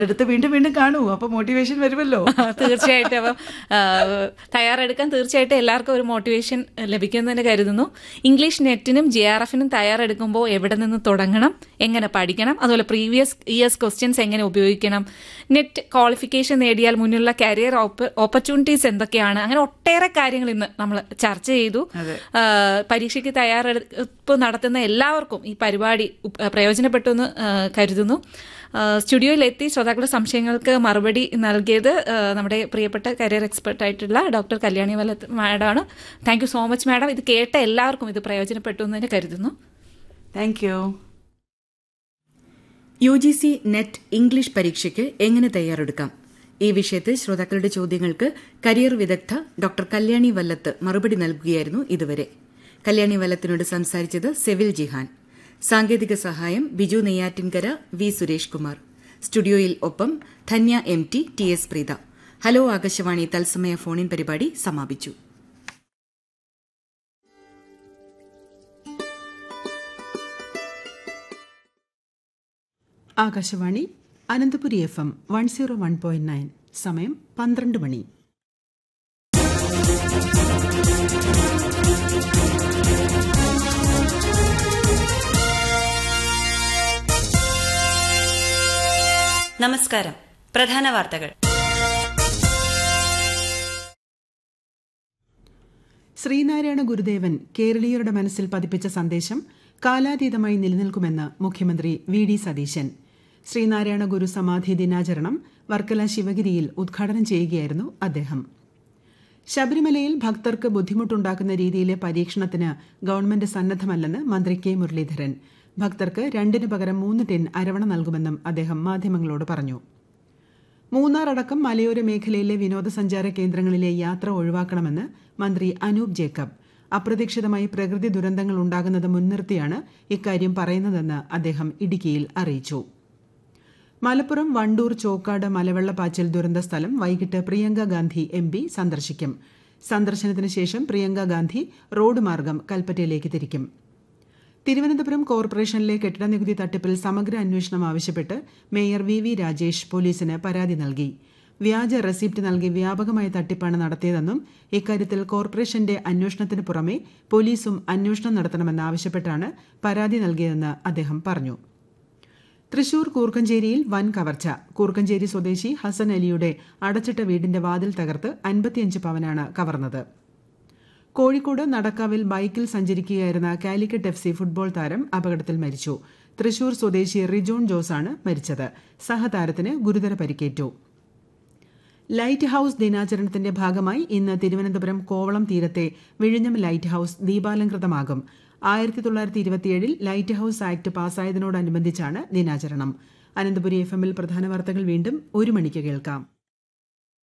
എടുത്ത് വീണ്ടും വീണ്ടും കാണൂ അപ്പൊ മോട്ടിവേഷൻ വരുമല്ലോ തീർച്ചയായിട്ടും അപ്പം ആ, തയ്യാറെടുക്കാൻ തീർച്ചയായിട്ടും എല്ലാവർക്കും ഒരു മോട്ടിവേഷൻ ലഭിക്കുമെന്ന് കരുതുന്നു ഇംഗ്ലീഷ് നെറ്റിനും ജെ ആർ എഫിനും തയ്യാറെടുക്കുമ്പോൾ എവിടെ നിന്ന് തുടങ്ങണം എങ്ങനെ പഠിക്കണം അതുപോലെ പ്രീവിയസ് ഇയേഴ്സ് ക്വസ്റ്റ്യൻസ് എങ്ങനെ ഉപയോഗിക്കണം നെറ്റ് ക്വാളിഫിക്കേഷൻ നേടിയാൽ മുന്നിലുള്ള കരിയർ ഓപ്പർച്യൂണിറ്റീസ് എന്തൊക്കെയാണ് അങ്ങനെ ഒട്ടേറെ കാര്യങ്ങൾ ഇന്ന് നമ്മൾ ചർച്ച ചെയ്തു അതെ. ആ, പരീക്ഷയ്ക്ക് തയ്യാറെടുപ്പ് നടത്തുന്ന എല്ലാവർക്കും ഈ പരിപാടി ഉപ- പ്രയോജനപ്പെട്ടു എന്ന് ആ, കരുതുന്നു ആ, സ്റ്റുഡിയോയിലെത്തി ശ്രോതാക്കളുടെ സംശയങ്ങൾക്ക് മറുപടി നൽകിയത് ആ, നമ്മുടെ പ്രിയപ്പെട്ട കരിയർ എക്സ്പെർട്ട് ആയിട്ടുള്ള ഡോക്ടർ കല്യാണി വലത്ത് മാഡമാണ് thank you so much madam ഇത് കേട്ട എല്ലാവർക്കും ഇത് പ്രയോജനപ്പെട്ടു എന്ന് തന്നെ കരുതുന്നു thank you U G C NET English പരീക്ഷയ്ക്ക് എങ്ങനെ തയ്യാറെടുക്കാം ഈ വിഷയത്തിൽ ശ്രോതാക്കളുടെ ചോദ്യങ്ങൾക്ക് കരിയർ വിദഗ്ധ ഡോക്ടർ കല്യാണി വല്ലത്ത് മറുപടി നൽകുകയായിരുന്നു ഇതുവരെ കല്യാണി വല്ലത്തിനോട് സംസാരിച്ചത് സെവിൽ ജിഹാൻ സാങ്കേതിക സഹായം ബിജു നെയ്യാറ്റിൻകര വി സുരേഷ് കുമാർ സ്റ്റുഡിയോയിൽ ഒപ്പം Dhanya M T T S Preetha hello Akashvani തത്സമയ ഫോണിൻ പരിപാടി സമാപിച്ചു Akashvani Ananthapuri F M one zero one point nine സമയം പന്ത്രണ്ട് മണി നമസ്കാരം പ്രധാന വാർത്തകൾ ശ്രീനാരായണ ഗുരുദേവൻ കേരളീയരുടെ മനസ്സിൽ പതിപ്പിച്ച സന്ദേശം കാലാതീതമായി നിലനിൽക്കുമെന്ന് മുഖ്യമന്ത്രി വി ഡി സതീശൻ ശ്രീനാരായണ ഗുരു സമാധി ദിനാചരണം വർക്കല ശിവഗിരിയിൽ ഉദ്ഘാടനം ചെയ്യുകയായിരുന്നു അദ്ദേഹം ശബരിമലയിൽ ഭക്തർക്ക് ബുദ്ധിമുട്ടുണ്ടാക്കുന്ന രീതിയിലെ പരീക്ഷണത്തിന് ഗവൺമെന്റ് സന്നദ്ധമല്ലെന്ന് മന്ത്രി കെ മുരളീധരൻ ഭക്തർക്ക് രണ്ടിനു പകരം മൂന്ന് ടിൻ അരവണ നൽകുമെന്നും അദ്ദേഹം മാധ്യമങ്ങളോട് പറഞ്ഞു മൂന്നാർ അടക്കം മലയോര മേഖലയിലെ വിനോദസഞ്ചാര കേന്ദ്രങ്ങളിലെ യാത്ര ഒഴിവാക്കണമെന്ന് മന്ത്രി അനൂപ് ജേക്കബ് അപ്രതീക്ഷിതമായി പ്രകൃതി ദുരന്തങ്ങൾ ഉണ്ടാകുന്നത് മുൻനിർത്തിയാണ് ഇക്കാര്യം പറയുന്നതെന്ന് അദ്ദേഹം ഇടുക്കിയിൽ അറിയിച്ചു മലപ്പുറം വണ്ടൂർ ചോക്കാട് മലവെള്ളപ്പാച്ചിൽ ദുരന്ത സ്ഥലം വൈകിട്ട് പ്രിയങ്ക ഗാന്ധി എം പി സന്ദർശിക്കും സന്ദർശനത്തിന് ശേഷം പ്രിയങ്ക ഗാന്ധി റോഡ് മാർഗം കൽപ്പറ്റയിലേക്ക് തിരിക്കും തിരുവനന്തപുരം കോർപ്പറേഷനിലെ കെട്ടിട നികുതി തട്ടിപ്പിൽ സമഗ്ര അന്വേഷണം ആവശ്യപ്പെട്ട് മേയർ വി വി രാജേഷ് പോലീസിന് പരാതി നൽകി വ്യാജ റെസിപ്റ്റ് നൽകി വ്യാപകമായ തട്ടിപ്പാണ് നടത്തിയതെന്നും ഇക്കാര്യത്തിൽ കോർപ്പറേഷന്റെ അന്വേഷണത്തിന് പുറമെ പോലീസും അന്വേഷണം നടത്തണമെന്നാവശ്യപ്പെട്ടാണ് പരാതി നൽകിയതെന്ന് അദ്ദേഹം പറഞ്ഞു തൃശൂർ കൂർക്കഞ്ചേരിയിൽ വൻ കവർച്ച കൂർക്കഞ്ചേരി സ്വദേശി ഹസൻ അലിയുടെ അടച്ചിട്ട വീടിന്റെ വാതിൽ തകർത്ത് അൻപത്തിയഞ്ച് പവനാണ് കവർന്നത് കോഴിക്കോട് നടക്കാവിൽ ബൈക്കിൽ സഞ്ചരിക്കുകയായിരുന്ന കാലിക്കറ്റ് എഫ് സി ഫുട്ബോൾ താരം അപകടത്തിൽ മരിച്ചു തൃശൂർ സ്വദേശി റിജോൺ ജോസാണ് മരിച്ചത് സഹതാരത്തിന് ഗുരുതര പരിക്കേറ്റു ലൈറ്റ് ഹൌസ് ദിനാചരണത്തിന്റെ ഭാഗമായി ഇന്ന് തിരുവനന്തപുരം കോവളം തീരത്തെ വിഴിഞ്ഞം ലൈറ്റ് ഹൌസ് ദീപാലംകൃതമാകും ആയിരത്തി തൊള്ളായിരത്തി ഇരുപത്തിയേഴിൽ ലൈറ്റ് ഹൌസ് ആക്ട് പാസ്സായതിനോടനുബന്ധിച്ചാണ് ദിനാചരണം അനന്തപുരി എഫ് എമ്മിൽ പ്രധാന വാർത്തകൾ വീണ്ടും ഒരു മണിക്ക് കേൾക്കാം